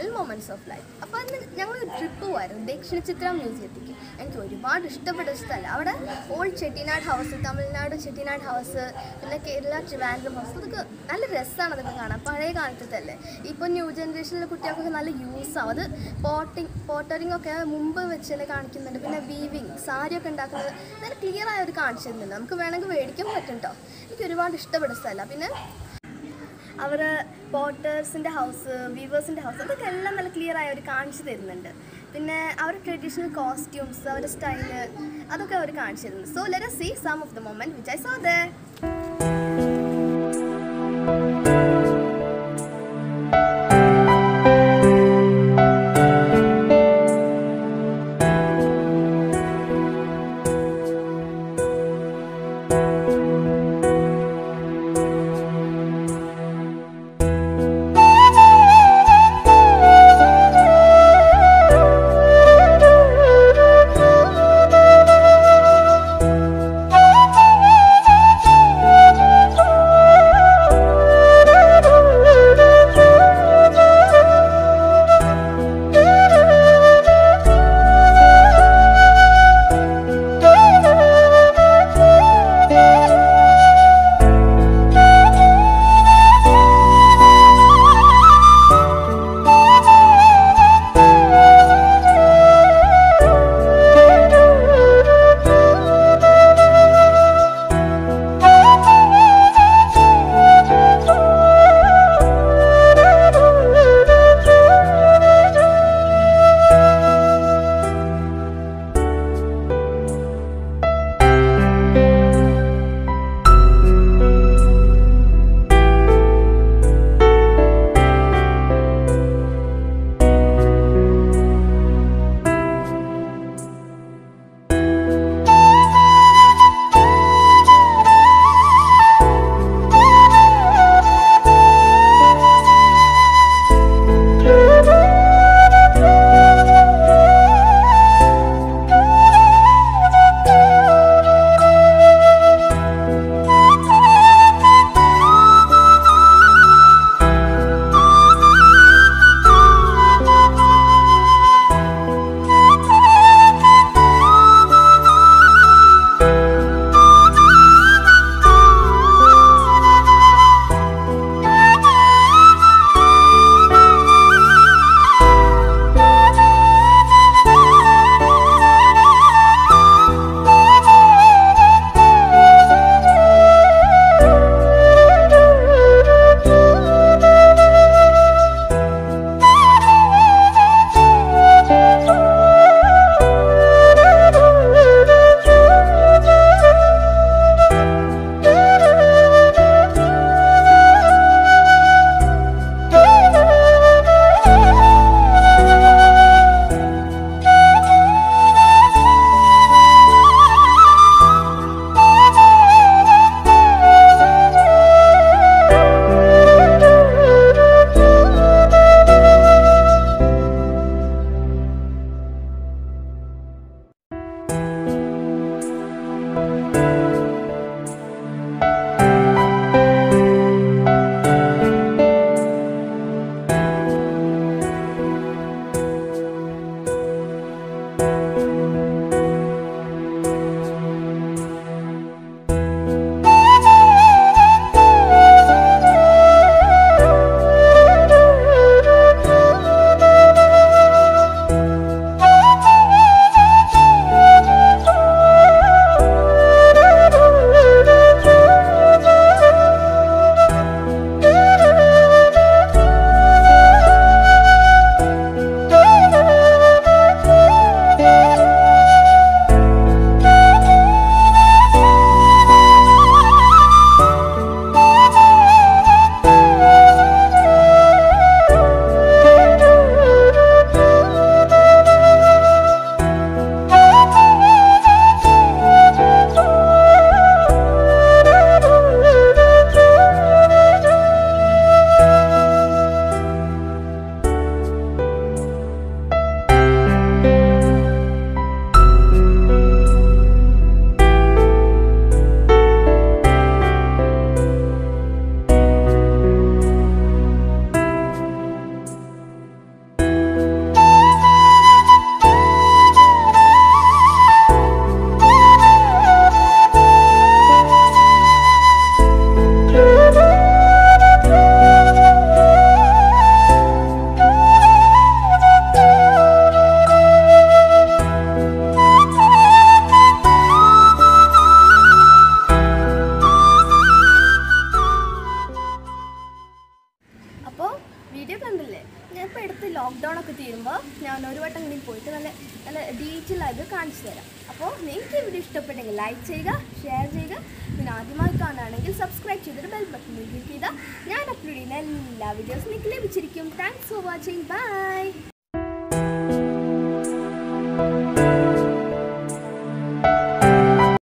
Smile moments of life അപ്പോൾ അന്ന് ഞങ്ങൾ ട്രിപ്പ് പോവായിരുന്നു ദക്ഷിണ ചിത്ര മ്യൂസിയത്തിലേക്ക് എനിക്ക് ഒരുപാട് ഇഷ്ടപ്പെട്ട സ്ഥലം അവിടെ old Chettinad house Tamil Nadu Chettinad house പിന്നെ കേരള ട്രിവാൻഡ്രം ഹൗസ് അതൊക്കെ നല്ല രസമാണ് അതൊക്കെ കാണാൻ പഴയ കാലത്തല്ലേ ഇപ്പോൾ ന്യൂ ജനറേഷനിലെ കുട്ടികൾക്കൊക്കെ നല്ല യൂസ് ആവും അത് പോട്ടിങ് പോട്ടറിങ് ഒക്കെ മുമ്പ് വെച്ച് തന്നെ കാണിക്കുന്നുണ്ട് പിന്നെ വീവിങ് സാരിയൊക്കെ ഉണ്ടാക്കുന്നത് നല്ല ക്ലിയർ ആയി അവർ കാണിച്ചു തരുന്നുണ്ട് നമുക്ക് വേണമെങ്കിൽ മേടിക്കാൻ പറ്റും കേട്ടോ എനിക്ക് ഒരുപാട് ഇഷ്ടപ്പെട്ട സ്ഥലമാണ് പിന്നെ അവർ പോട്ടേഴ്സിൻ്റെ ഹൗസ് വീവേഴ്സിൻ്റെ ഹൗസ് അതൊക്കെ എല്ലാം നല്ല ക്ലിയർ ആയി അവർ കാണിച്ചു തരുന്നുണ്ട് പിന്നെ അവർ ട്രഡീഷണൽ കോസ്റ്റ്യൂംസ് അവരുടെ സ്റ്റൈല് അതൊക്കെ അവർ കാണിച്ചു തരുന്നുണ്ട് so let see some of the moment which I saw they Thank you. Lockdown ഒക്കെ തീരുമ്പോൾ ഞാൻ ഒരു വട്ടം കൂടി പോയിട്ട് നല്ല നല്ല ഡീറ്റെയിൽ ആയിട്ട് കാണിച്ചു തരാം അപ്പോൾ നിങ്ങൾക്ക് ഈ വീഡിയോ ഇഷ്ടപ്പെട്ടെങ്കിൽ ലൈക്ക് ചെയ്യുക ഷെയർ ചെയ്യുക പിന്നെ ആദ്യമായി കാണുകയാണെങ്കിൽ സബ്സ്ക്രൈബ് ചെയ്തിട്ട് ബെൽ ബട്ടൺ ക്ലിക്ക് ചെയ്താൽ ഞാൻ അപ്ലോഡ് ചെയ്യുന്ന എല്ലാ വീഡിയോസും നിങ്ങൾക്ക് ലഭിച്ചിരിക്കും താങ്ക്സ് ഫോർ വാച്ചിങ് ബൈ